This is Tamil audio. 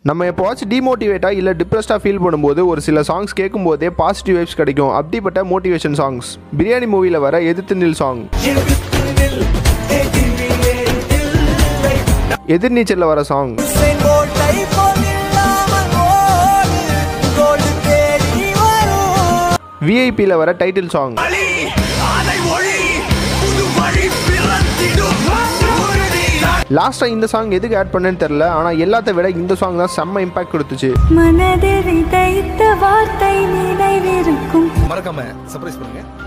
நம்ம எப்போவாச்சும் டிமோட்டிவேட்டாக இல்லை டிப்ரெஸ்டாக ஃபீல் பண்ணும்போது ஒரு சில சாங்ஸ் கேட்கும்போதே பாசிட்டிவ் வைப்ஸ் கிடைக்கும் அப்படிப்பட்ட மோட்டிவேஷன் சாங்ஸ் பிரியாணி மூவியில் வர எதிர்த்து நில் சாங் எதிர்நீச்சலில் வர சாங் விஐபியில் வர டைட்டில் சாங் லாஸ்ட்டாக இந்த சாங் எதுக்கு ஆட் பண்ணேன்னு தெரில ஆனால் எல்லாத்த விட இந்த சாங் தான் செம்ம இம்பாக்ட் கொடுத்துச்சு மனதில் விதைத்த வார்த்தை நினைவிருக்கும் மறக்காம சர்ப்ரைஸ் பண்ணுங்க